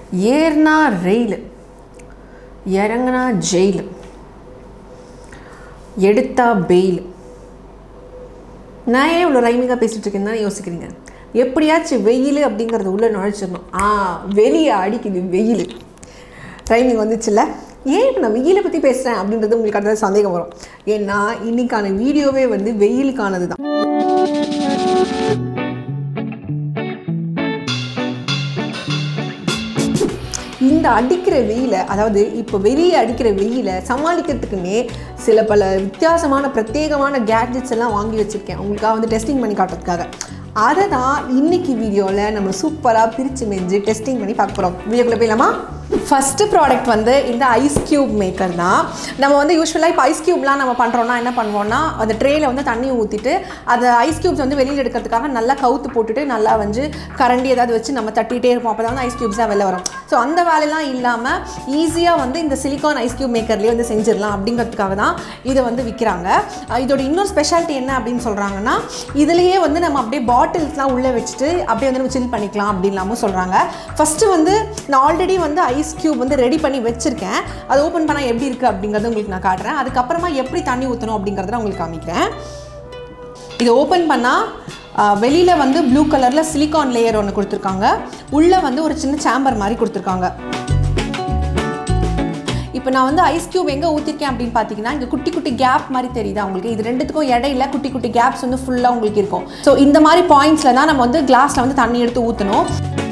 ஏறினா ரெயில் இறங்குனா ஜெயில் எடுத்தா பெயில் நான் ஏன் இவ்வளோ ரைமிங்காக பேசிகிட்டு இருக்கேன்னு தான் யோசிக்கிறீங்க எப்படியாச்சும் வெயில் அப்படிங்கிறது உள்ளே நுழைச்சிடணும் ஆ வெளியே அடிக்குது வெயில் ரைமிங் வந்துச்சுல்ல ஏன் இப்போ நான் வெயிலை பற்றி பேசுகிறேன் அப்படின்றது உங்களுக்கு அடுத்தது சந்தேகம் வரும் ஏன்னா இன்னைக்கான வீடியோவே வந்து வெயிலுக்கானது தான் இந்த அடிக்கிற வெயிலை அதாவது இப்போ வெளியே அடிக்கிற வெயிலை சமாளிக்கிறதுக்குன்னே சில பல வித்தியாசமான பிரத்யேகமான கேட்ஜெட்ஸ் எல்லாம் வாங்கி வச்சுருக்கேன் உங்களுக்காக வந்து டெஸ்டிங் பண்ணி காட்டுறதுக்காக அதை தான் இன்னைக்கு வீடியோவில் நம்ம சூப்பராக பிரித்து மெஞ்சு டெஸ்டிங் பண்ணி பார்க்க போகிறோம் வீடியோக்குள்ளே போயிடலாமா ஃபஸ்ட்டு ப்ராடக்ட் வந்து இந்த ஐஸ் க்யூப் மேக்கர் தான் நம்ம வந்து யூஸ்வலாக இப்போ ஐஸ் க்யூப்லாம் நம்ம பண்ணுறோன்னா என்ன பண்ணுவோம்னா அந்த ட்ரேயில் வந்து தண்ணி ஊற்றிட்டு அதை ஐஸ் க்யூப்ஸ் வந்து வெளியில் எடுக்கிறதுக்காக நல்லா கவுத்து போட்டுட்டு நல்லா வந்து கரண்டி ஏதாவது வச்சு நம்ம தட்டிகிட்டே இருப்போம் அப்போ தான் வந்து ஐஸ் க்யூப்ஸாக வெளில வரும் ஸோ அந்த வேலையெல்லாம் இல்லாமல் ஈஸியாக வந்து இந்த சிலிக்கான் ஐஸ் க்யூப் மேக்கர்லேயே வந்து செஞ்சிடலாம் அப்படிங்கிறதுக்காக தான் இதை வந்து விற்கிறாங்க அஹ் இதோட இன்னொரு ஸ்பெஷாலிட்டி என்ன அப்படின்னு சொல்கிறாங்கன்னா இதுலேயே வந்து நம்ம அப்படியே பாட்டில்ஸ்லாம் உள்ளே வச்சுட்டு அப்படியே வந்து நம்ம சில் பண்ணிக்கலாம் அப்படின்லாமும் சொல்கிறாங்க ஃபஸ்ட்டு வந்து நான் ஆல்ரெடி வந்து ஐஸ் க்யூப் வந்து ரெடி பண்ணி வச்சுருக்கேன் அது ஓப்பன் பண்ணால் எப்படி இருக்குது அப்படிங்கிறத உங்களுக்கு நான் காட்டுறேன் அதுக்கப்புறமா எப்படி தண்ணி ஊற்றணும் அப்படிங்கிறத நான் உங்களுக்கு காமிக்கிறேன் இதை ஓப்பன் பண்ணால் வெளியில் வந்து ப்ளூ கலரில் சிலிக்கான் லேயர் ஒன்று கொடுத்துருக்காங்க உள்ளே வந்து ஒரு சின்ன சேம்பர் மாதிரி கொடுத்துருக்காங்க இப்போ நான் வந்து ஐஸ் க்யூப் எங்கே ஊற்றிருக்கேன் அப்படின்னு பார்த்தீங்கன்னா இங்கே குட்டி குட்டி கேப் மாதிரி தெரியுதா உங்களுக்கு இது ரெண்டுத்துக்கும் இடையில குட்டி குட்டி கேப்ஸ் வந்து ஃபுல்லாக உங்களுக்கு இருக்கும் ஸோ இந்த மாதிரி பாயிண்ட்ஸில் தான் நம்ம வந்து கிளாஸில் வந்து தண்ணி எடுத்து ஊற்றணும்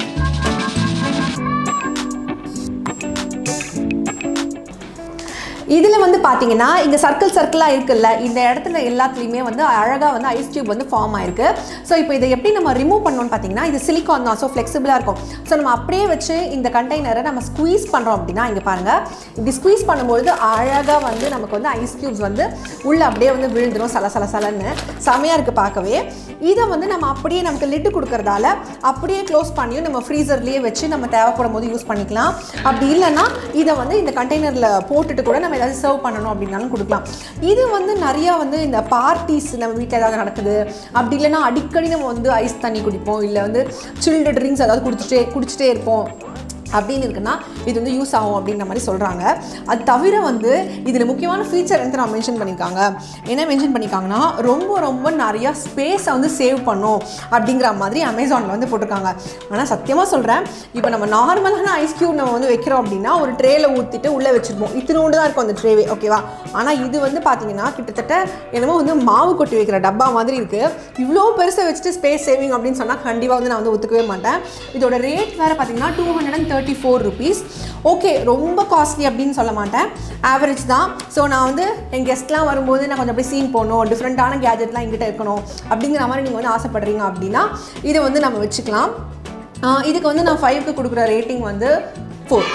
இதில் வந்து பார்த்தீங்கன்னா இங்கே சர்க்கிள் சர்க்கிளாக இருக்குல்ல இந்த இடத்துல எல்லாத்துலேயுமே வந்து அழகாக வந்து ஐஸ் டியூப் வந்து ஃபார்ம் ஆயிருக்கு ஸோ இப்போ இதை எப்படி நம்ம ரிமூவ் பண்ணணும்னு பார்த்தீங்கன்னா இது சிலிக்கான் தான் ஸோ ஃப்ளெக்சிபிளாக இருக்கும் ஸோ நம்ம அப்படியே வச்சு இந்த கண்டெய்னரை நம்ம ஸ்குவீஸ் பண்ணுறோம் அப்படின்னா இங்கே பாருங்கள் இப்படி ஸ்குவீஸ் பண்ணும்பொழுது அழகாக வந்து நமக்கு வந்து ஐஸ் க்யூப்ஸ் வந்து உள்ளே அப்படியே வந்து விழுந்துடும் சல சல சலன்னு செமையாக இருக்குது பார்க்கவே இதை வந்து நம்ம அப்படியே நமக்கு லிட்டு கொடுக்கறதால அப்படியே க்ளோஸ் பண்ணியும் நம்ம ஃப்ரீசர்லேயே வச்சு நம்ம தேவைப்படும் போது யூஸ் பண்ணிக்கலாம் அப்படி இல்லைன்னா இதை வந்து இந்த கண்டெய்னரில் போட்டுட்டு கூட நம்ம ஏதாவது சர்வ் பண்ணணும் அப்படின்னாலும் கொடுக்கலாம் இது வந்து நிறையா வந்து இந்த பார்ட்டிஸ் நம்ம வீட்டில் ஏதாவது நடக்குது அப்படி இல்லைன்னா அடிக்கடி நம்ம வந்து ஐஸ் தண்ணி குடிப்போம் இல்லை வந்து சில்டு ட்ரிங்க்ஸ் ஏதாவது குடிச்சிட்டே குடிச்சிட்டே இருப்போம் அப்படின்னு இருக்குன்னா இது வந்து யூஸ் ஆகும் அப்படின்ற மாதிரி சொல்கிறாங்க அது தவிர வந்து இதில் முக்கியமான ஃபீச்சர் வந்து நான் மென்ஷன் பண்ணியிருக்காங்க என்ன மென்ஷன் பண்ணியிருக்காங்கன்னா ரொம்ப ரொம்ப நிறையா ஸ்பேஸை வந்து சேவ் பண்ணும் அப்படிங்கிற மாதிரி அமேசானில் வந்து போட்டிருக்காங்க ஆனால் சத்தியமாக சொல்கிறேன் இப்போ நம்ம நார்மலான ஐஸ் க்யூப் நம்ம வந்து வைக்கிறோம் அப்படின்னா ஒரு ட்ரேயில் ஊற்றிட்டு உள்ளே வச்சுருப்போம் இத்தினோண்டு தான் இருக்கும் அந்த ட்ரேவே ஓகேவா ஆனால் இது வந்து பார்த்தீங்கன்னா கிட்டத்தட்ட என்னமோ வந்து மாவு கொட்டி வைக்கிற டப்பா மாதிரி இருக்குது இவ்வளோ பெருசாக வச்சுட்டு ஸ்பேஸ் சேவிங் அப்படின்னு சொன்னால் கண்டிப்பாக வந்து நான் வந்து ஒத்துக்கவே மாட்டேன் இதோட ரேட் வேறு பார்த்தீங்கன்னா two hundred and thirty four rupees okay ரொம்ப காஸ்ட்லி அப்படின்னு சொல்ல மாட்டேன் ஆவரேஜ் தான் ஸோ நான் வந்து என் கெஸ்ட்லாம் வரும்போது நான் கொஞ்சம் அப்படியே சீன் போகணும் டிஃப்ரெண்ட்டான கேஜெட்லாம் எங்கிட்ட இருக்கணும் அப்படிங்கிற மாதிரி நீங்கள் வந்து ஆசைப்படுறீங்க அப்படின்னா இதை வந்து நம்ம வச்சுக்கலாம் ஆஹ் இதுக்கு வந்து நான் ஃபைவ்க்கு கொடுக்குற ரேட்டிங் வந்து ஃபோர்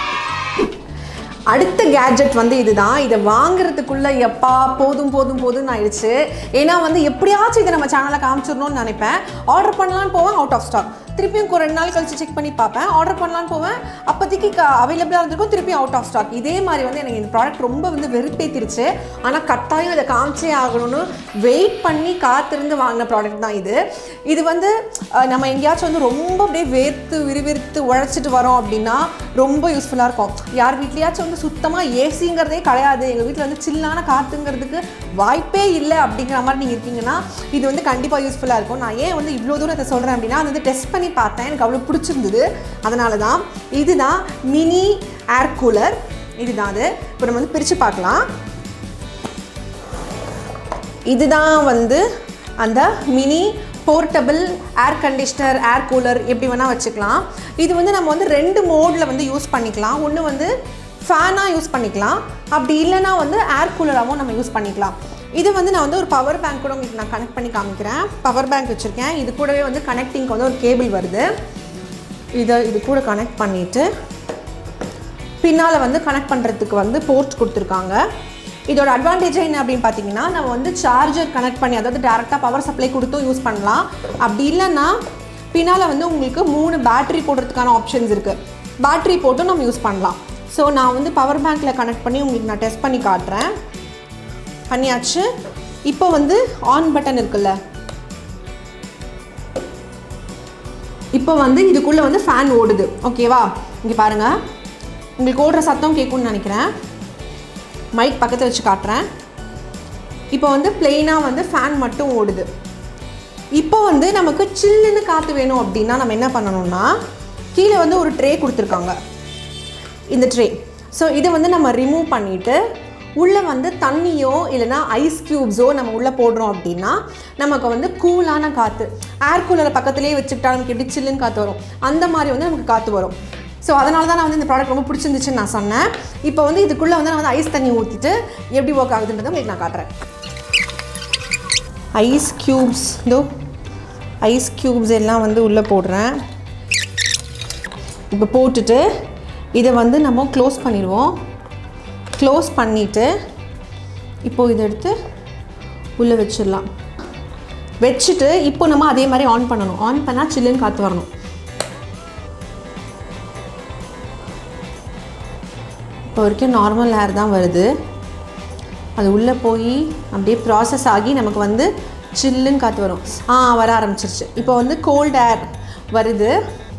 அடுத்த கேட்ஜெட் வந்து இதுதான் இதை வாங்குறதுக்குள்ள எப்பா போதும் போதும் போதும்னு ஆயிடுச்சு ஏன்னா வந்து எப்படியாச்சும் இதை நம்ம சேனலில் காமிச்சிடணும்னு நினைப்பேன் ஆர்டர் பண்ணலான்னு போவேன் அவுட் ஆஃப் ஸ்டாக் திருப்பியும் ஒரு ரெண்டு நாள் கழிச்சு செக் பண்ணி பார்ப்பேன் ஆர்டர் பண்ணலான்னு போவேன் அப்போதைக்கு அவைலபிளாக இருந்திருக்கும் திருப்பியும் அவுட் ஆஃப் ஸ்டாக் இதே மாதிரி வந்து எனக்கு இந்த ப்ராடக்ட் ரொம்ப வந்து வெறுப்பேத்திருச்சு ஆனால் கட்டாயம் இதை காமிச்சே ஆகணும்னு வெயிட் பண்ணி காத்திருந்து வாங்கின ப்ராடக்ட் தான் இது இது வந்து அஹ், நம்ம எங்கேயாச்சும் வந்து ரொம்ப அப்படியே வேர்த்து விறுவிறுத்து உழைச்சிட்டு வரோம் அப்படின்னா ரொம்ப யூஸ்ஃபுல்லாக இருக்கும் யார் வீட்லேயாச்சும் வந்து சுத்தமாக ஏசிங்கிறதே கிடையாது எங்கள் வீட்டில் வந்து சில்லான காற்றுங்கிறதுக்கு வாய்ப்பே இல்லை அப்படிங்கிற மாதிரி நீங்கள் இருக்கீங்கன்னா இது வந்து கண்டிப்பாக யூஸ்ஃபுல்லாக இருக்கும் நான் ஏன் வந்து இவ்வளோ தூரம் இதை சொல்கிறேன் அப்படின்னா அது வந்து டெஸ்ட் பண்ணி பார்த்தேன் எனக்கு அவ்வளோ பிடிச்சிருந்தது அதனால தான் இதுதான் மினி ஏர் கூலர் இதுதான் அது இப்போ நம்ம வந்து பிரித்து பார்க்கலாம் இதுதான் வந்து அந்த mini portable air conditioner air cooler எப்படி வேணால் வச்சுக்கலாம் இது வந்து நம்ம வந்து ரெண்டு மோடில் வந்து யூஸ் பண்ணிக்கலாம் ஒன்று வந்து ஃபேனாக யூஸ் பண்ணிக்கலாம் அப்படி இல்லைன்னா வந்து ஏர் கூலராகவும் நம்ம யூஸ் பண்ணிக்கலாம் இது வந்து நான் வந்து ஒரு பவர் பேங்க் கூட உங்களுக்கு நான் கனெக்ட் பண்ணி காமிக்கிறேன் பவர் பேங்க் வச்சுருக்கேன் இது கூடவே வந்து கனெக்டிங்க்கு வந்து ஒரு கேபிள் வருது இதை இது கூட கனெக்ட் பண்ணிவிட்டு பின்னால் வந்து கனெக்ட் பண்ணுறதுக்கு வந்து போர்ட் கொடுத்துருக்காங்க இதோட அட்வான்டேஜ் என்ன அப்படின்னு பார்த்தீங்கன்னா நம்ம வந்து சார்ஜர் கனெக்ட் பண்ணி அதாவது டேரெக்டாக பவர் சப்ளை கொடுத்தும் யூஸ் பண்ணலாம் அப்படி இல்லைன்னா பின்னால் வந்து உங்களுக்கு மூணு பேட்டரி போடுறதுக்கான ஆப்ஷன்ஸ் இருக்குது பேட்டரி போட்டும் நம்ம யூஸ் பண்ணலாம் ஸோ நான் வந்து பவர் பேங்க்கில் கனெக்ட் பண்ணி உங்களுக்கு நான் டெஸ்ட் பண்ணி காட்டுறேன் பண்ணியாச்சு இப்போ வந்து ஆன் பட்டன் இருக்குல்ல இப்போ வந்து இதுக்குள்ளே வந்து ஃபேன் ஓடுது ஓகேவா இங்கே பாருங்கள் உங்களுக்கு ஓடுற சத்தம் கேட்கும்னு நினைக்கிறேன் மைக் பக்கத்தில் வச்சு காட்டுறேன் இப்போ வந்து பிளெயினாக வந்து ஃபேன் மட்டும் ஓடுது இப்போ வந்து நமக்கு சில்லுன்னு காற்று வேணும் அப்படின்னா நம்ம என்ன பண்ணணும்னா கீழே வந்து ஒரு ட்ரே கொடுத்துருக்காங்க இந்த ட்ரே ஸோ இதை வந்து நம்ம ரிமூவ் பண்ணிவிட்டு உள்ளே வந்து தண்ணியோ இல்லைனா ஐஸ் க்யூப்ஸோ நம்ம உள்ளே போடுறோம் அப்படின்னா நமக்கு வந்து கூலான காற்று ஏர் கூலரை பக்கத்துலேயே வச்சுக்கிட்டா நமக்கு எப்படி சில்லுன்னு காற்று வரும் அந்த மாதிரி வந்து நமக்கு காற்று வரும் ஸோ அதனால தான் நான் வந்து இந்த ப்ராடக்ட் ரொம்ப பிடிச்சிருந்துச்சுன்னு நான் சொன்னேன் இப்போ வந்து இதுக்குள்ளே வந்து நான் வந்து ஐஸ் தண்ணி ஊற்றிட்டு எப்படி ஒர்க் ஆகுதுன்றதை உங்களுக்கு நான் காட்டுறேன் ஐஸ் க்யூப்ஸ் இதோ ஐஸ் க்யூப்ஸ் எல்லாம் வந்து உள்ளே போடுறேன் இப்போ போட்டுட்டு இதை வந்து நம்ம க்ளோஸ் பண்ணிடுவோம் க்ளோஸ் பண்ணிவிட்டு இப்போது இதை எடுத்து உள்ளே வச்சிடலாம் வச்சுட்டு இப்போ நம்ம அதே மாதிரி ஆன் பண்ணணும் ஆன் பண்ணால் சில்லுன்னு காற்று வரணும் இப்போ வரைக்கும் நார்மல் ஏர் தான் வருது அது உள்ளே போய் அப்படியே ப்ராசஸ் ஆகி நமக்கு வந்து சில்லுன்னு காற்று வரும் ஆ வர ஆரம்பிச்சிருச்சு இப்போ வந்து கோல்ட் ஏர் வருது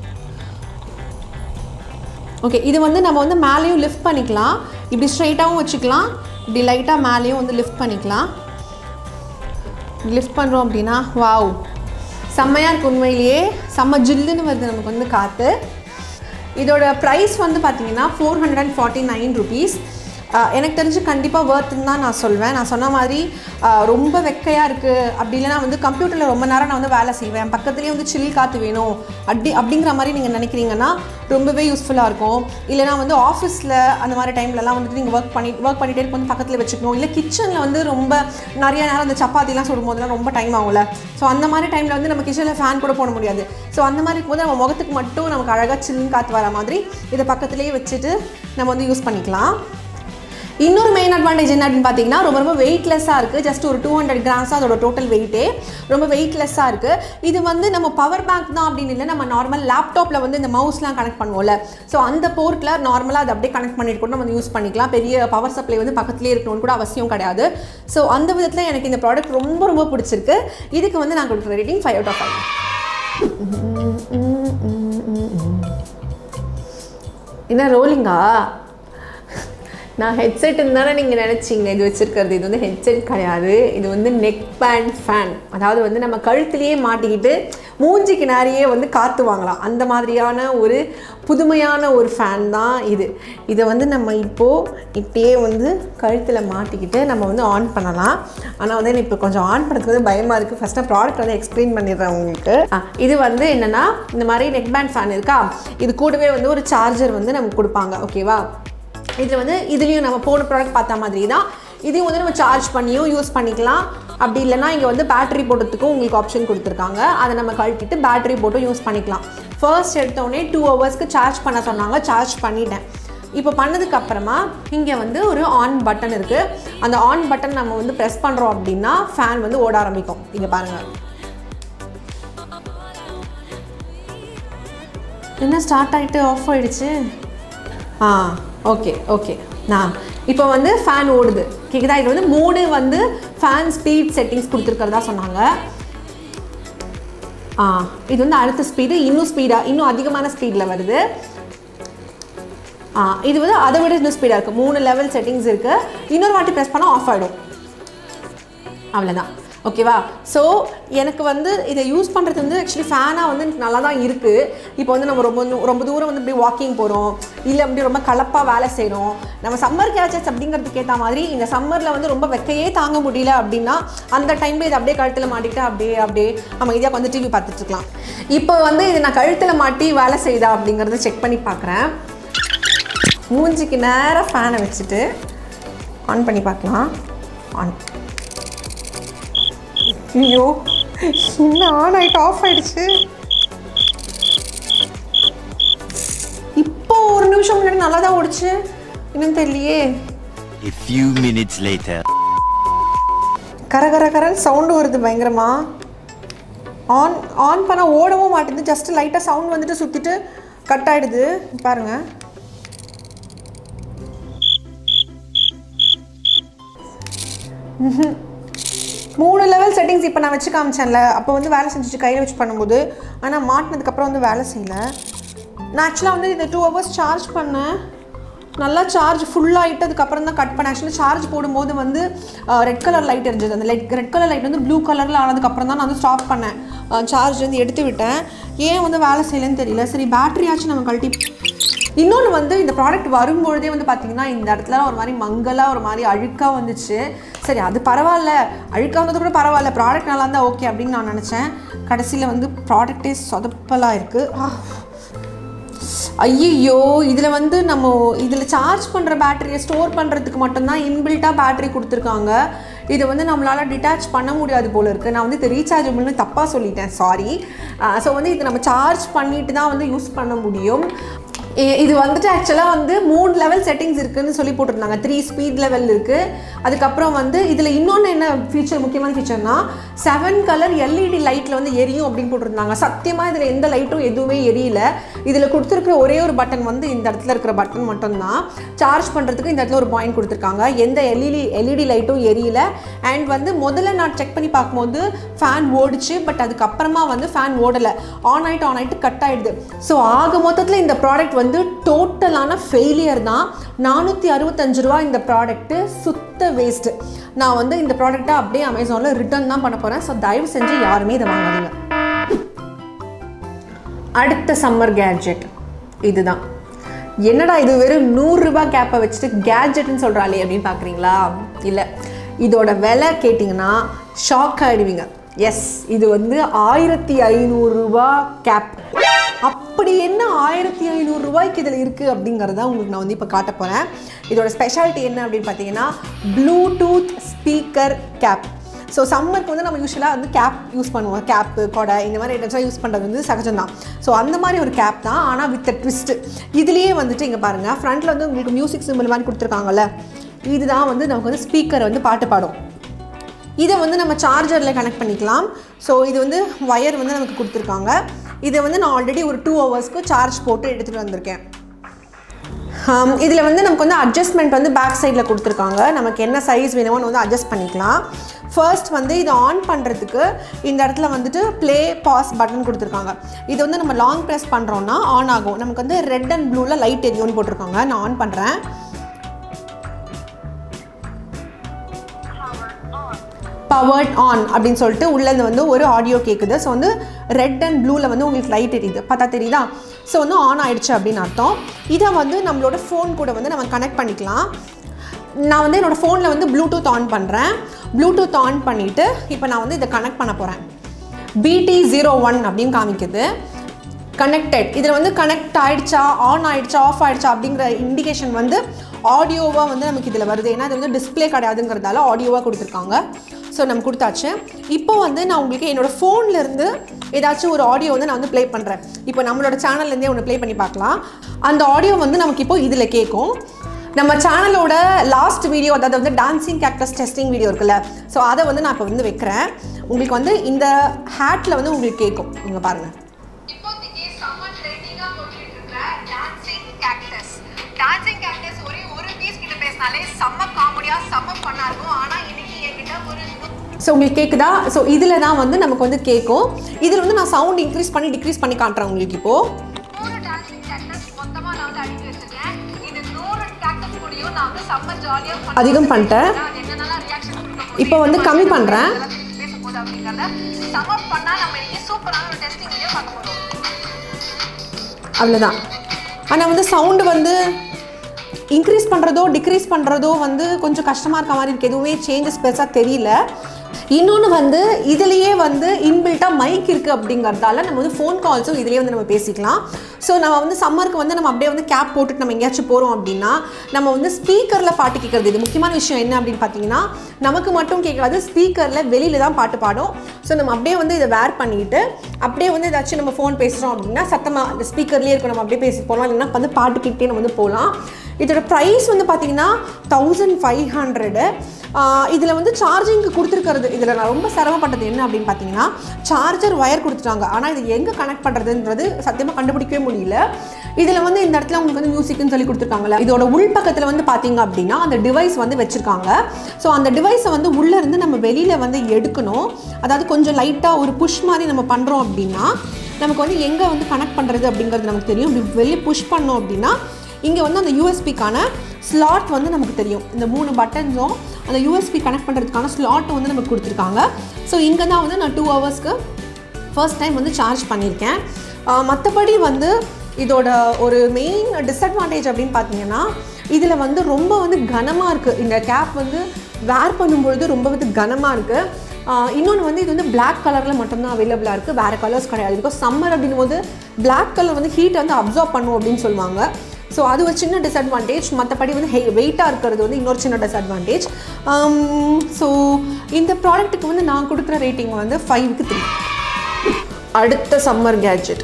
ஓகே இது வந்து நம்ம வந்து மேலேயும் லிஃப்ட் பண்ணிக்கலாம் இப்படி ஸ்ட்ரைட்டாகவும் வச்சுக்கலாம் இப்படி லைட்டாக மேலேயும் வந்து லிஃப்ட் பண்ணிக்கலாம் லிஃப்ட் பண்ணுறோம் அப்படின்னா வாவ் செம்மையாக இருக்கு உண்மையிலேயே செம்ம ஜில்லுன்னு வருது நமக்கு வந்து காற்று இதோட ப்ரைஸ் வந்து பார்த்தீங்கன்னா four hundred and forty nine rupees எனக்கு தெரிஞ்சு கண்டிப்பாக ஒர்த்துன்னு தான் நான் சொல்வேன் நான் சொன்ன மாதிரி ஆஹ், ரொம்ப வெக்கையாக இருக்குது அப்படி இல்லைனா வந்து கம்ப்யூட்டரில் ரொம்ப நேரம் நான் வந்து வேலை செய்வேன் பக்கத்துலேயே வந்து சில் காற்று வேணும் அப்படி அப்படிங்கிற மாதிரி நீங்கள் நினைக்கிறீங்கன்னா ரொம்பவே யூஸ்ஃபுல்லாக இருக்கும் இல்லைனா வந்து ஆஃபீஸில் அந்த மாதிரி டைம்லலாம் வந்துட்டு நீங்கள் ஒர்க் பண்ணி ஒர்க் பண்ணிகிட்டே இருக்கும் வந்து பக்கத்தில் வச்சுக்கணும் இல்லை கிச்சனில் வந்து ரொம்ப நிறைய நேரம் அந்த சப்பாத்திலாம் சுடும்போதெல்லாம் ரொம்ப டைம் ஆகும்ல ஸோ அந்த மாதிரி டைமில் வந்து நம்ம கிச்சனில் ஃபேன் கூட போட முடியாது ஸோ அந்த மாதிரி இருக்கும்போது நம்ம முகத்துக்கு மட்டும் நமக்கு அழகாக சில்லுன்னு காற்று வர மாதிரி இதை பக்கத்துலேயே வச்சுட்டு நம்ம வந்து யூஸ் பண்ணிக்கலாம் இன்னொரு மெயின் அட்வான்டேஜ் என்ன அப்படின்னு பார்த்தீங்கன்னா ரொம்ப ரொம்ப வெயிட்லெஸ்ஸாக இருக்குது ஜஸ்ட் ஒரு டூ ஹண்ட்ரட் கிராம்ஸ் அதோட டோட்டல் வெயிட்டே ரொம்ப வெயிட்லெஸ்ஸாக இருக்குது இது வந்து நம்ம பவர் பேங்க் தான் அப்படின்னு இல்லை நம்ம நார்மல் லேப்டாப்பில் வந்து இந்த மவுஸ்லாம் கனெக்ட் பண்ணுவோம்ல ஸோ அந்த போர்ட்டில் நார்மலாக அதை அப்படியே கனெக்ட் பண்ணிட்டு கூட நம்ம யூஸ் பண்ணிக்கலாம் பெரிய பவர் சப்ளை வந்து பக்கத்துலேயே இருக்கணும்னு கூட அவசியம் கிடையாது ஸோ அந்த விதத்தில் எனக்கு இந்த ப்ராடக்ட் ரொம்ப ரொம்ப பிடிச்சிருக்கு இதுக்கு வந்து நான் கொடுக்குற rating five out of five என்ன ரோலிங்கா நான் ஹெட்செட்டுன்னு தானே நீங்கள் நினச்சிங்க இது வச்சுருக்கிறது இது வந்து ஹெட்செட் கிடையாது இது வந்து நெக் பேண்ட் ஃபேன் அதாவது வந்து நம்ம கழுத்துலேயே மாட்டிக்கிட்டு மூஞ்சிக்கு நிறைய வந்து காற்று வாங்கலாம் அந்த மாதிரியான ஒரு புதுமையான ஒரு ஃபேன் தான் இது இதை வந்து நம்ம இப்போது இப்படியே வந்து கழுத்தில் மாட்டிக்கிட்டு நம்ம வந்து ஆன் பண்ணலாம் ஆனால் வந்து எனக்கு இப்போ கொஞ்சம் ஆன் பண்ணுறதுக்கு வந்து பயமாக இருக்குது ஃபஸ்ட்டாக ப்ராடக்ட் வந்து எக்ஸ்பிளைன் பண்ணிடுறேன் உங்களுக்கு ஆ, இது வந்து என்னென்னா இந்த மாதிரி நெக் பேண்ட் ஃபேன் இருக்கா இது கூடவே வந்து ஒரு சார்ஜர் வந்து நமக்கு கொடுப்பாங்க ஓகேவா இதில் வந்து இதுலேயும் நம்ம போன ப்ராடக்ட் பார்த்த மாதிரி தான் இதையும் வந்து நம்ம சார்ஜ் பண்ணியும் யூஸ் பண்ணிக்கலாம் அப்படி இல்லைன்னா இங்கே வந்து பேட்டரி போடுறதுக்கும் உங்களுக்கு ஆப்ஷன் கொடுத்துருக்காங்க அதை நம்ம கழட்டிட்டு பேட்டரி போட்டும் யூஸ் பண்ணிக்கலாம் ஃபர்ஸ்ட் எடுத்தோடனே டூ ஹவர்ஸ்க்கு சார்ஜ் பண்ண சொன்னாங்க சார்ஜ் பண்ணிட்டேன் இப்போ பண்ணதுக்கு அப்புறமா இங்கே வந்து ஒரு ஆன் பட்டன் இருக்குது அந்த ஆன் பட்டன் நம்ம வந்து ப்ரெஸ் பண்ணுறோம் அப்படின்னா ஃபேன் வந்து ஓட ஆரம்பிக்கும் இங்கே பாருங்கள் என்ன ஸ்டார்ட் ஆகிட்டு ஆஃப் ஆயிடுச்சு ஆ ஓகே ஓகே நான் இப்போ வந்து ஃபேன் ஓடுது கேக்குதா இது வந்து மூணு வந்து ஃபேன் ஸ்பீட் செட்டிங்ஸ் கொடுத்துருக்கிறதா சொன்னாங்க ஆ இது வந்து அடுத்த ஸ்பீடு இன்னும் ஸ்பீடாக இன்னும் அதிகமான ஸ்பீடில் வருது ஆ இது வந்து அதை விட இன்னும் ஸ்பீடாக இருக்குது மூணு லெவல் செட்டிங்ஸ் இருக்குது இன்னொரு வாட்டி ப்ரெஸ் பண்ணால் ஆஃப் ஆகிடும் அவ்வளோதான் ஓகேவா ஸோ எனக்கு வந்து இதை யூஸ் பண்ணுறது வந்து ஆக்சுவலி ஃபேனாக வந்து எனக்கு நல்லா தான் இருக்குது இப்போ வந்து நம்ம ரொம்ப தூ- ரொம்ப தூரம் வந்து இப்படி வாக்கிங் போகிறோம் இல்லை அப்படி ரொம்ப கலப்பாக வேலை செய்கிறோம் நம்ம சம்மர் கேச்சஸ் அப்படிங்கிறதுக்கு ஏற்ற மாதிரி இந்த சம்மரில் வந்து ரொம்ப வெக்கையே தாங்க முடியல அப்படின்னா அந்த டைமில் இதை அப்படியே கழுத்தில் மாட்டிக்கிட்டு அப்படியே அப்படியே அமைதியாக வந்து டிவி பார்த்துட்டு இருக்கலாம் இப்போ வந்து இது நான் கழுத்தில் மாட்டி வேலை செய்தா அப்படிங்கிறத செக் பண்ணி பார்க்குறேன் மூஞ்சிக்கு நேராக ஃபேனை வச்சுட்டு ஆன் பண்ணி பார்க்கலாம் ஆன் ஐயோ என்ன ஆன் ஆகிட்டு ஆஃப் ஆயிடுச்சு இப்போ ஒரு நிமிஷம் முன்னாடி நல்லா தான் ஓடிச்சு இன்னும் தெரியலையே A few minutes later. கர கர கரன்னு சவுண்டு வருது பயங்கரமா ஆன் ஆன் பண்ண ஓடவும் மாட்டேங்குது ஜஸ்ட் லைட்டாக சவுண்ட் வந்துட்டு சுற்றிட்டு கட் ஆயிடுது பாருங்க மூணு லெவல் செட்டிங்ஸ் இப்போ நான் வச்சு காமிச்சேன்ல அப்போ வந்து வேலை செஞ்சுட்டு கையில் வச்சு பண்ணும்போது ஆனால் மாட்டினதுக்கப்புறம் வந்து வேலை செய்யலை நான் ஆக்சுவலாக வந்து இந்த டூ ஹவர்ஸ் சார்ஜ் பண்ணேன் நல்லா சார்ஜ் ஃபுல்லாகிட்டு அதுக்கப்புறம் தான் கட் பண்ணேன் ஆக்சுவலி சார்ஜ் போடும்போது வந்து ரெட் கலர் லைட் எரிஞ்சது அந்த லைட் ரெட் கலர் லைட் வந்து ப்ளூ கலரில் ஆனதுக்கப்புறம் தான் நான் வந்து ஸ்டாப் பண்ணேன் சார்ஜ் வந்து எடுத்து விட்டேன் ஏன் வந்து வேலை செய்யலைன்னு தெரியல சரி பேட்டரியாச்சும் நம்ம கழட்டி இன்னொன்று வந்து இந்த ப்ராடக்ட் வரும்பொழுதே வந்து பார்த்தீங்கன்னா இந்த இடத்துல ஒரு மாதிரி மங்கலாக ஒரு மாதிரி அழுக்காக வந்துச்சு சரி அது பரவாயில்ல அழுக்காக வந்தது கூட பரவாயில்ல ப்ராடக்ட் நல்லா இருந்தால் ஓகே அப்படின்னு நான் நினச்சேன் கடைசியில் வந்து ப்ராடக்டே சொதப்பலாக இருக்குது ஐயோ இதில் வந்து நம்ம இதில் சார்ஜ் பண்ணுற பேட்டரியை ஸ்டோர் பண்ணுறதுக்கு மட்டும்தான் இன்பில்ட்டாக பேட்டரி கொடுத்துருக்காங்க இதை வந்து நம்மளால் டிட்டாச் பண்ண முடியாது போல இருக்குது நான் வந்து இது ரீசார்ஜபிள்னு தப்பாக சொல்லிட்டேன் சாரி ஸோ வந்து இது நம்ம சார்ஜ் பண்ணிட்டு தான் வந்து யூஸ் பண்ண முடியும் இ- இது வந்துட்டு ஆக்சுவலாக வந்து மூணு லெவல் செட்டிங்ஸ் இருக்குன்னு சொல்லி போட்டிருந்தாங்க த்ரீ ஸ்பீட் லெவல் இருக்குது அதுக்கப்புறம் வந்து இதில் இன்னொன்று என்ன ஃபீச்சர் முக்கியமான ஃபீச்சர்னா செவன் கலர் எல்இடி லைட்டில் வந்து எரியும் அப்படின்னு போட்டிருந்தாங்க சத்தியமாக இதில் எந்த லைட்டும் எதுவுமே எரியல இதில் கொடுத்துருக்குற ஒரே ஒரு பட்டன் வந்து இந்த இடத்துல இருக்கிற பட்டன் மட்டும்தான் சார்ஜ் பண்ணுறதுக்கு இந்த இடத்துல ஒரு பாயிண்ட் கொடுத்துருக்காங்க எந்த எல்இடி எல்இடி லைட்டும் எரியல அண்ட் வந்து முதல்ல நான் செக் பண்ணி பார்க்கும்போது ஃபேன் ஓடிச்சு பட் அதுக்கப்புறமா வந்து ஃபேன் ஓடலை ஆன் ஆயிட்டு ஆன் ஆயிட்டு கட் ஆயிடுது ஸோ ஆக மொத்தத்தில் இந்த ப்ராடக்ட் வந்து டோட்டலான ஃபெயிலியர் தான் நானூற்றி அறுபத்தஞ்சு ரூபா இந்த ப்ராடக்ட்டு சுத்த வேஸ்ட்டு நான் வந்து இந்த ப்ராடக்ட்டை அப்படியே அமேசானில் ரிட்டர்ன் தான் பண்ண போகிறேன் ஸோ தயவு செஞ்சு யாருமே இதை வாங்காதீங்க அடுத்த சம்மர் கேட்ஜெட் இதுதான் என்னடா இது வெறும் நூறுரூபா கேப்பை வச்சுட்டு கேட்ஜெட்னு சொல்கிறாளே அப்படின்னு பார்க்குறீங்களா இல்லை இதோட விலை கேட்டிங்கன்னா ஷாக் ஆகிடுவீங்க எஸ் இது வந்து ஆயிரத்தி ஐநூறுரூபா கேப் அப்படி என்ன ஆயிரத்தி ஐநூறுரூவாய்க்கு இதில் இருக்குது அப்படிங்கிறத உங்களுக்கு நான் வந்து இப்போ காட்ட போகிறேன் இதோட ஸ்பெஷாலிட்டி என்ன அப்படின்னு பார்த்தீங்கன்னா ப்ளூடூத் ஸ்பீக்கர் கேப் ஸோ சம்மருக்கு வந்து நம்ம யூஸ்வலாக வந்து கேப் யூஸ் பண்ணுவோம் கேப்பு கொடை இந்த மாதிரி ஐட்டம்ஸ்லாம் யூஸ் பண்ணுறது வந்து சகஜம் தான் ஸோ அந்த மாதிரி ஒரு கேப் தான் ஆனால் வித் ட்விஸ்ட் இதுலேயே வந்துட்டு இங்கே பாருங்கள் ஃப்ரண்ட்டில் வந்து உங்களுக்கு மியூசிக் சிம்பிள் மாதிரி கொடுத்துருக்காங்கல்ல இதுதான் வந்து நமக்கு வந்து ஸ்பீக்கர் வந்து பாட்டு பாடும் இதை வந்து நம்ம சார்ஜரில் கனெக்ட் பண்ணிக்கலாம் ஸோ இது வந்து ஒயர் வந்து நமக்கு கொடுத்துருக்காங்க இதை வந்து நான் ஆல்ரெடி ஒரு டூ ஹவர்ஸ்க்கு சார்ஜ் போட்டு எடுத்துகிட்டு வந்திருக்கேன் இதில் வந்து நமக்கு வந்து அட்ஜஸ்ட்மெண்ட் வந்து பேக் சைடில் கொடுத்துருக்காங்க நமக்கு என்ன சைஸ் வேணுமோன்னு வந்து அட்ஜஸ்ட் பண்ணிக்கலாம் ஃபர்ஸ்ட் வந்து இதை ஆன் பண்ணுறதுக்கு இந்த இடத்துல வந்துட்டு ப்ளே பாஸ் பட்டன் கொடுத்துருக்காங்க இது வந்து நம்ம லாங் ப்ரெஸ் பண்ணுறோன்னா ஆன் ஆகும் நமக்கு வந்து ரெட் அண்ட் ப்ளூவில் லைட் எரியும்னு போட்டிருக்காங்க நான் ஆன் பண்ணுறேன் பவர்ட் ஆன் அப்படின்னு சொல்லிட்டு உள்ளேருந்து வந்து ஒரு ஆடியோ கேட்குது ஸோ வந்து ரெட் அண்ட் ப்ளூவில் வந்து உங்களுக்கு லைட் எரியுது பார்த்தா தெரியுதா ஸோ வந்து ஆன் ஆயிடுச்சு அப்படின்னு அர்த்தம் இதை வந்து நம்மளோட ஃபோன் கூட வந்து நம்ம கனெக்ட் பண்ணிக்கலாம் நான் வந்து என்னோடய ஃபோனில் வந்து ப்ளூடூத் ஆன் பண்ணுறேன் ப்ளூடூத் ஆன் பண்ணிவிட்டு இப்போ நான் வந்து இதை கனெக்ட் பண்ண போகிறேன் பிடி ஜீரோ ஒன் அப்படின்னு காமிக்குது கனெக்டட் இதில் வந்து கனெக்ட் ஆயிடுச்சா ஆன் ஆயிடுச்சா ஆஃப் ஆயிடுச்சா அப்படிங்கிற இண்டிகேஷன் வந்து ஆடியோவாக வந்து நமக்கு இதில் வருது ஏன்னா இது வந்து டிஸ்ப்ளே கிடையாதுங்கிறதால ஆடியோவாக கொடுத்துருக்காங்க ஸோ நம்ம கொடுத்தாச்சு இப்போ வந்து நான் உங்களுக்கு என்னோடய ஃபோன்லேருந்து ஏதாச்சும் ஒரு ஆடியோ வந்து நான் வந்து ப்ளே பண்ணுறேன் இப்போ நம்மளோட சேனல்லேருந்தே ஒன்று ப்ளே பண்ணி பார்க்கலாம் அந்த ஆடியோ வந்து நமக்கு இப்போ இதில் கேட்கும் நம்ம சேனலோட லாஸ்ட் வீடியோ அதாவது வந்து டான்சிங் கேக்டஸ் டெஸ்டிங் வீடியோ இருக்குல்ல ஸோ அதை வந்து நான் இப்போ வந்து வைக்கிறேன் உங்களுக்கு வந்து இந்த ஹேட்டில் வந்து உங்களுக்கு கேட்கும் இங்கே பாருங்கள் இப்போதைக்கு செம்ம ட்ரெண்டிங்காக போட்டுட்டு இருக்கிற டான்சிங் கேக்டஸ் டான்சிங் கேக்டஸ் ஒரே ஒரு பீஸ் கிட்ட பேசினாலே செம்ம காமெடியாக செம்ம ஃபன்னாக இருக்கும் ஆனால் இன்னைக்கு என்கிட்ட ஒரு ஸோ உங்களுக்கு கேட்குதா ஸோ இதில் தான் வந்து நமக்கு வந்து கேட்கும் இதில் வந்து நான் சவுண்ட் இன்க்ரீஸ் பண்ணி டிக்ரீஸ் பண்ணி காட்டுறேன் உங்களுக்கு இப்போது நூறு டான்சிங் கேக்டஸ் மொத்தமாக நான் வந்து அடுக்கி வச்சிருக்கேன் இது நூறு கேக்டஸ் கூடயும் நான் வந்து செம்ம ஜாலியாக அதிகம் பண்ணிட்டேன். அது என்னென்னலாம் ரியாக்ஷன் கொடுக்க இப்போ வந்து கம்மி பண்றேன். பேச போகுது அப்படிங்கிறத செம்ம பண்ணா நம்ம இன்னைக்கு சூப்பரான ஒரு டெஸ்டிங் வீடியோ பார்க்க போகிறோம் அவ்வளோதான் ஆனால் வந்து சவுண்டு வந்து இன்க்ரீஸ் பண்ணுறதோ டிக்ரீஸ் பண்ணுறதோ வந்து கொஞ்சம் கஷ்டமாக இருக்க மாதிரி இருக்குது எதுவுமே சேஞ்சஸ் பெருசாக தெரியல இன்னொன்று வந்து இதுலேயே வந்து இன்பில்ட்டாக மைக் இருக்குது அப்படிங்கிறதால நம்ம வந்து ஃபோன் கால்ஸும் இதுலேயே வந்து நம்ம பேசிக்கலாம் ஸோ நம்ம வந்து சம்மருக்கு வந்து நம்ம அப்படியே வந்து கேப் போட்டுட்டு நம்ம எங்கேயாச்சும் போகிறோம் அப்படின்னா நம்ம வந்து ஸ்பீக்கரில் பாட்டு கேட்குறது இது முக்கியமான விஷயம் என்ன அப்படின்னு பார்த்தீங்கன்னா நமக்கு மட்டும் கேட்காது ஸ்பீக்கரில் வெளியில் தான் பாட்டு பாடும் ஸோ நம்ம அப்படியே வந்து இதை வேர் பண்ணிட்டு அப்படியே வந்து ஏதாச்சும் நம்ம ஃபோன் பேசுகிறோம் அப்படின்னா சத்தமாக இந்த ஸ்பீக்கர்லேயே இருக்கும் நம்ம அப்படியே பேசி போகலாம் இல்லைன்னா வந்து பாட்டு கேட்டே நம்ம வந்து போகலாம் இதோட ப்ரைஸ் வந்து பார்த்தீங்கன்னா தௌசண்ட் ஃபைவ் ஹண்ட்ரடு இதில் வந்து சார்ஜிங்க்கு கொடுத்துருக்கிறது இதில் நான் ரொம்ப சிரமப்பட்டது என்ன அப்படின்னு பார்த்தீங்கன்னா சார்ஜர் ஒயர் கொடுத்துட்டாங்க ஆனால் இது எங்கே கனெக்ட் பண்ணுறதுன்றது சத்தியமாக கண்டுபிடிக்கவே முடியல இதில் வந்து இந்த இடத்துல உங்களுக்கு வந்து மியூசிக்னு சொல்லி கொடுத்துருக்காங்கல்ல இதோட உள்பக்கத்தில் வந்து பார்த்தீங்க அப்படின்னா அந்த டிவைஸ் வந்து வச்சுருக்காங்க ஸோ அந்த டிவைஸை வந்து உள்ளே இருந்து நம்ம வெளியில் வந்து எடுக்கணும் அதாவது கொஞ்சம் லைட்டாக ஒரு புஷ் மாதிரி நம்ம பண்ணுறோம் அப்படின்னா நமக்கு வந்து எங்கே வந்து கனெக்ட் பண்ணுறது அப்படிங்கிறது நமக்கு தெரியும் இப்படி வெளியே புஷ் பண்ணோம் அப்படின்னா இங்கே வந்து அந்த யூஎஸ்பிக்கான ஸ்லாட் வந்து நமக்கு தெரியும் இந்த மூணு பட்டன்ஸும் அந்த யூஎஸ்பி கனெக்ட் பண்ணுறதுக்கான ஸ்லாட் வந்து நமக்கு கொடுத்துருக்காங்க ஸோ இங்கே தான் வந்து நான் டூ ஹவர்ஸ்க்கு ஃபர்ஸ்ட் டைம் வந்து சார்ஜ் பண்ணியிருக்கேன் மற்றபடி வந்து இதோட ஒரு மெயின் டிஸ்அட்வான்டேஜ் அப்படின்னு பார்த்தீங்கன்னா இதில் வந்து ரொம்ப வந்து கனமாக இருக்குது இந்த கேப் வந்து வேர் பண்ணும்பொழுது ரொம்ப வந்து கனமாக இருக்குது இன்னொன்று வந்து இது வந்து Black கலரில் மட்டும்தான் அவைலபிளாக இருக்குது வேறு கலர்ஸ் கிடையாது பிகாஸ் சம்மர் அப்படின்னும் போது Black கலர் வந்து ஹீட்டை வந்து அப்சார்ப் பண்ணும் அப்படின்னு சொல்லுவாங்க ஸோ அது ஒரு சின்ன டிஸ்அட்வான்டேஜ் மற்றபடி வந்து ஹெ வெயிட்டாக இருக்கிறது வந்து இன்னொரு சின்ன டிஸ்அட்வான்டேஜ் ஸோ இந்த ப்ராடக்ட்டுக்கு வந்து நான் கொடுக்குற ரேட்டிங் வந்து ஃபைவ்க்கு த்ரீ அடுத்த சம்மர் கேட்ஜெட்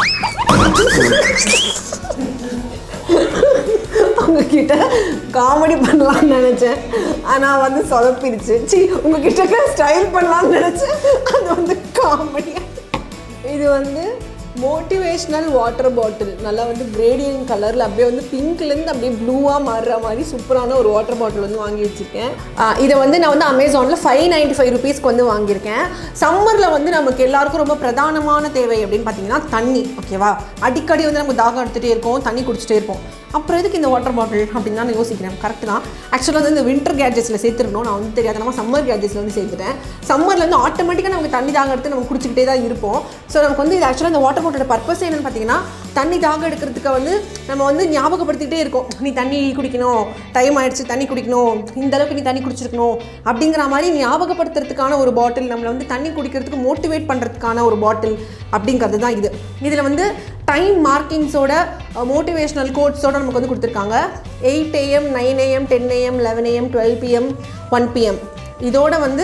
உங்ககிட்ட காமெடி பண்ணலாம்னு நினச்சேன் ஆனால் வந்து சொதப்பிடுச்சு சி உங்ககிட்ட ஸ்டைல் பண்ணலாம்னு நினச்சேன் அது வந்து காமெடியாக இது வந்து மோட்டிவேஷ்னல் வாட்டர் பாட்டில் நல்லா வந்து கிரேடியன் கலரில் அப்படியே வந்து பிங்க்லேருந்து அப்படியே ப்ளூவாக மாறுற மாதிரி சூப்பரான ஒரு வாட்டர் பாட்டில் வந்து வாங்கி வச்சுருக்கேன் இதை வந்து நான் வந்து அமேசானில் ஃபைவ் நைன்ட்டி ஃபைவ் ருபீஸ்க்கு வந்து வாங்கியிருக்கேன் சம்மரில் வந்து நமக்கு எல்லாருக்கும் ரொம்ப பிரதானமான தேவை அப்படின்னு பார்த்தீங்கன்னா தண்ணி ஓகேவா அடிக்கடி வந்து நமக்கு தாகம் எடுத்துகிட்டே இருக்கும் தண்ணி குடிச்சிட்டே இருப்போம் அப்புறம் எதுக்கு இந்த வாட்டர் பாட்டில் அப்படின்னு தான் நான் யோசிக்கிறேன் கரெக்ட் தான் ஆக்சுவலாக வந்து இந்த வின்டர் கேட்ஜெட்ஸில் சேர்த்துருக்கணும் நான் வந்து தெரியாத நம்ம சம்மர் கேட்ஜெட்ஸில் வந்து சேர்த்துட்டேன் சம்மரில் வந்து ஆட்டோமேட்டிக்காக நமக்கு தண்ணி தாகம் எடுத்து நம்ம குடிச்சிக்கிட்டே தான் இருப்போம் ஸோ நமக்கு வந்து இது ஆக்சுவலாக இந்த வாட்டர் பாட்டிலோட பர்பஸ் என்னன்னு பார்த்தீங்கன்னா தண்ணி தாகம் எடுக்கிறதுக்கு வந்து நம்ம வந்து ஞாபகப்படுத்திக்கிட்டே இருக்கோம் நீ தண்ணி குடிக்கணும் டைம் ஆயிடுச்சு தண்ணி குடிக்கணும் இந்த அளவுக்கு நீ தண்ணி குடிச்சிருக்கணும் அப்படிங்கிற மாதிரி ஞாபகப்படுத்துறதுக்கான ஒரு பாட்டில் நம்மளை வந்து தண்ணி குடிக்கிறதுக்கு மோட்டிவேட் பண்ணுறதுக்கான ஒரு பாட்டில் அப்படிங்கிறது தான் இது இதில் வந்து டைம் மார்க்கிங்ஸோட மோட்டிவேஷ்னல் கோட்ஸோட நமக்கு வந்து கொடுத்துருக்காங்க eight AM nine AM ten AM eleven AM twelve PM one PM இதோட வந்து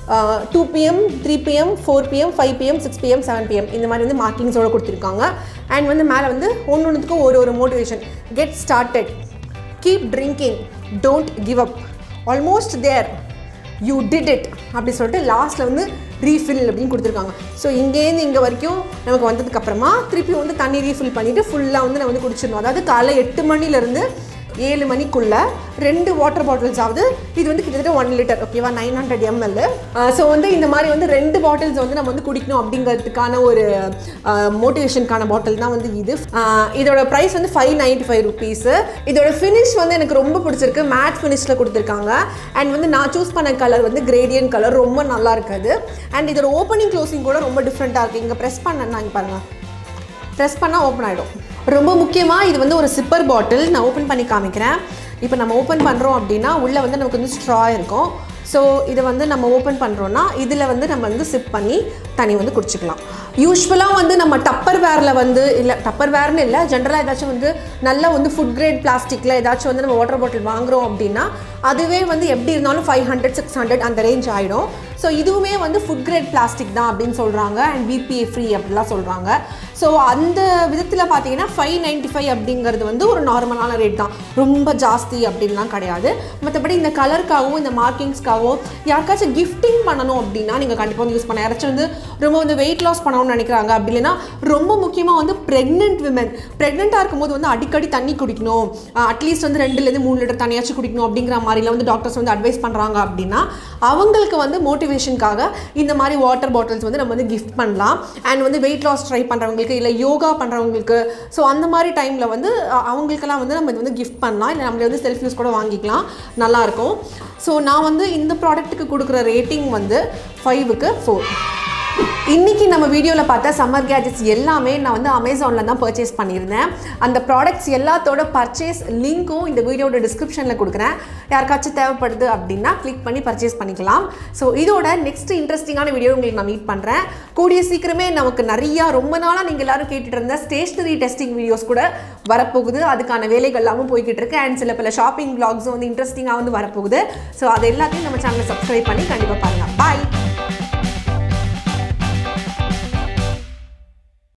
two PM three PM four PM five PM six PM seven PM இந்த மாதிரி வந்து மார்க்கிங்ஸோட கொடுத்துருக்காங்க அண்ட் வந்து மேலே வந்து ஒன்று ஒன்றுத்துக்கும் ஒரு ஒரு motivation get started keep drinking don't give up almost there you did it அப்படி சொல்லிட்டு லாஸ்ட்டில் வந்து ரீஃபில் அப்படின்னு கொடுத்துருக்காங்க ஸோ இங்கேருந்து இங்கே வரைக்கும் நமக்கு வந்ததுக்கப்புறமா திருப்பி வந்து தண்ணி ரீஃபில் பண்ணிவிட்டு ஃபுல்லாக வந்து நம்ம வந்து குடிச்சிடணும் அதாவது காலைல எட்டு மணிலேருந்து ஏழு மணிக்குள்ளே ரெண்டு வாட்டர் பாட்டில்ஸ் ஆகுது இது வந்து கிட்டத்தட்ட ஒன் லிட்டர் ஓகேவா நைன் ஹண்ட்ரட் எம்எல் ஸோ வந்து இந்த மாதிரி வந்து ரெண்டு பாட்டில்ஸ் வந்து நம்ம வந்து குடிக்கணும் அப்படிங்கிறதுக்கான ஒரு மோட்டிவேஷனுக்கான பாட்டில் தான் வந்து இது ஆஹ் இதோட ப்ரைஸ் வந்து ஃபைவ் நைன்ட்டி ஃபைவ் ருபீஸு இதோட ஃபினிஷ் வந்து எனக்கு ரொம்ப பிடிச்சிருக்கு மேட் ஃபினிஷில் கொடுத்துருக்காங்க அண்ட் வந்து நான் சூஸ் பண்ண கலர் வந்து கிரேடியன் கலர் ரொம்ப நல்லா இருக்குது அண்ட் இதோட ஓப்பனிங் க்ளோசிங் கூட ரொம்ப டிஃப்ரெண்ட்டாக இருக்குது இங்கே ப்ரெஸ் பண்ணேன்னா இங்கே பாருங்கள் ப்ரெஸ் பண்ணால் ஓப்பன் ஆகிடும் ரொம்ப முக்கியமாக இது வந்து ஒரு சிப்பர் பாட்டில் நான் ஓப்பன் பண்ணி காமிக்கிறேன் இப்போ நம்ம ஓப்பன் பண்ணுறோம் அப்படின்னா உள்ளே வந்து நமக்கு வந்து ஸ்ட்ரா இருக்கும் ஸோ இதை வந்து நம்ம ஓப்பன் பண்ணுறோன்னா இதில் வந்து நம்ம வந்து சிப் பண்ணி தண்ணி வந்து குடிச்சிக்கலாம் யூஸ்வலாக வந்து நம்ம டப்பர் வேரில் வந்து இல்லை டப்பர் வேர்னு இல்லை ஜென்ரலாக ஏதாச்சும் வந்து நல்ல வந்து ஃபுட் கிரேட் பிளாஸ்டிக்கில் ஏதாச்சும் வந்து நம்ம வாட்டர் பாட்டில் வாங்குறோம் அப்படின்னா அதுவே வந்து எப்படி இருந்தாலும் ஃபைவ் ஹண்ட்ரட் சிக்ஸ் ஹண்ட்ரட் அந்த ரேஞ்ச் ஆகிடும் ஸோ இதுவுமே வந்து ஃபுட் கிரேட் பிளாஸ்டிக் தான் அப்படின்னு சொல்கிறாங்க அண்ட் பிபிஏ ஃப்ரீ அப்படிலாம் சொல்கிறாங்க ஸோ அந்த விதத்தில் பார்த்தீங்கன்னா ஃபைவ் நைன்ட்டி ஃபைவ் அப்படிங்கிறது வந்து ஒரு நார்மலான ரேட் தான் ரொம்ப ஜாஸ்தி அப்படின்லாம் கிடையாது மற்றபடி இந்த கலருக்காகவும் இந்த மார்க்கிங்ஸ்க்காகவும் யாருக்காச்சும் கிஃப்டிங் பண்ணணும் அப்படின்னா நீங்கள் கண்டிப்பாக வந்து யூஸ் பண்ண யாராச்சும் வந்து ரொம்ப வந்து வெயிட் லாஸ் பண்ணணும்னு நினைக்கிறாங்க அப்படி இல்லைன்னா ரொம்ப முக்கியமாக வந்து ப்ரெக்னென்ட் விமன் ப்ரெக்னெண்ட்டாக இருக்கும்போது வந்து அடிக்கடி தண்ணி குடிக்கணும் அட்லீஸ்ட் வந்து ரெண்டுலேருந்து மூணு லிட்டர் தண்ணியாச்சும் குடிக்கணும் அப்படிங்கிற மாதிரிலாம் வந்து டாக்டர்ஸ் வந்து அட்வைஸ் பண்ணுறாங்க அப்படின்னா அவங்களுக்கு வந்து மோட்டிவேஷனுக்காக இந்த மாதிரி வாட்டர் பாட்டில்ஸ் வந்து நம்ம வந்து கிஃப்ட் பண்ணலாம் அண்ட் வந்து வெயிட் லாஸ் ட்ரை பண்ணுறவங்களுக்கு இல்லை யோகா பண்ணுறவங்களுக்கு ஸோ அந்த மாதிரி டைமில் வந்து அ- அவங்களுக்கெல்லாம் வந்து நம்ம இது வந்து கிஃப்ட் பண்ணலாம் இல்லை நம்மளே வந்து செல்ஃப் யூஸ் கூட வாங்கிக்கலாம் நல்லாயிருக்கும் ஸோ நான் வந்து இந்த ப்ராடக்ட்டுக்கு கொடுக்குற ரேட்டிங் வந்து ஃபைவுக்கு ஃபோர் இன்னைக்கு நம்ம வீடியோவில் பார்த்த சம்மர் கேஜெட்ஸ் எல்லாமே நான் வந்து அமேசானில் தான் பர்ச்சேஸ் பண்ணியிருந்தேன் அந்த ப்ராடக்ட்ஸ் எல்லாத்தோட பர்ச்சேஸ் லிங்க்கும் இந்த வீடியோட டிஸ்கிரிப்ஷனில் கொடுக்குறேன் யாருக்காச்சும் தேவைப்படுது அப்படின்னா கிளிக் பண்ணி பர்ச்சேஸ் பண்ணிக்கலாம் ஸோ இதோட நெக்ஸ்ட் இன்ட்ரெஸ்டிங்கான வீடியோ உங்களுக்கு நான் மீட் பண்ணுறேன் கூடிய சீக்கிரமே நமக்கு நிறையா ரொம்ப நாளாக நீங்கள் எல்லாரும் கேட்டுட்டு இருந்த ஸ்டேஷ்னரி டெஸ்டிங் வீடியோஸ் கூட வரப்போகுது அதுக்கான வேலைகள் எல்லாமும் போய்கிட்டு இருக்கு அண்ட் சில பல ஷாப்பிங் vlogs வந்து இன்ட்ரெஸ்டிங்காக வந்து வரப்போகுது ஸோ அது எல்லாத்தையும் நம்ம சேனலை சப்ஸ்கிரைப் பண்ணி கண்டிப்பாக பாருங்கள் பாய்